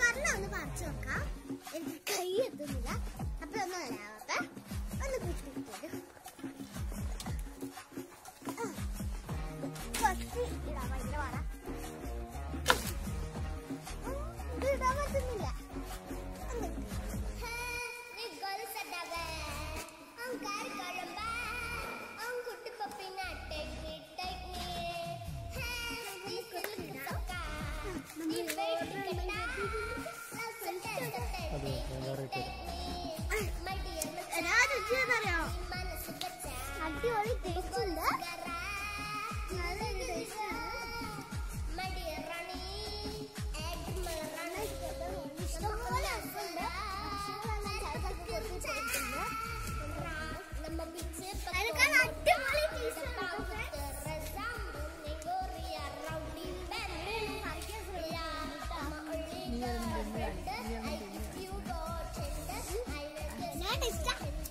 പറഞ്ഞ ഒന്ന് പറിച്ചു നോക്കാം എനിക്ക് കൈ എത്തുന്നില്ല അപ്പൊ ഒന്നും അല്ലാവട്ടെ ഒന്ന് കുത്തിട്ട് കുറച്ച് ഇടാൻ ഭയങ്കര പാടാ ഇത് ഇടാൻ പറ്റുന്നില്ല ഒന്ന്. എന്നാ രുചിയെന്നറിയോ അടിപൊളി ടേസ്റ്റ് ഉണ്ട് നല്ലൊരു ടേസ്റ്റ് ഇഷ്ടംപോലെ ഉണ്ട് അതിനേക്കാൾ അടിപൊളി ടേസ്റ്റ് ഞാൻ ടേസ്റ്റാ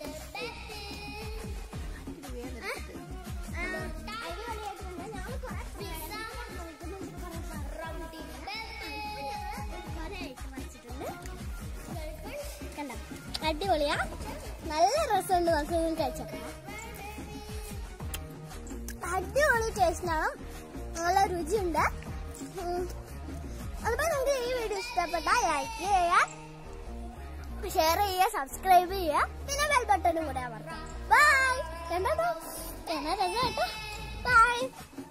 അടിപൊളിയാ നല്ല രസമുണ്ട് നമുക്ക് കഴിച്ചേക്കാം അടിപൊളി ടേസ്റ്റാണ് നല്ല രുചിയുണ്ട് ഉം. അതുപോലെ നിങ്ങൾക്ക് ഈ വീഡിയോ ഇഷ്ടപ്പെട്ടാൽ ലൈക്ക് ചെയ്യുക ഷെയർ ചെയ്യുക സബ്സ്ക്രൈബ് ചെയ്യുക പിന്നെ ബെൽ ബട്ടണും കൂടെ അമർത്താം ബൈ കണ്ടോ എന്നാ രസം കേട്ടോ ബൈ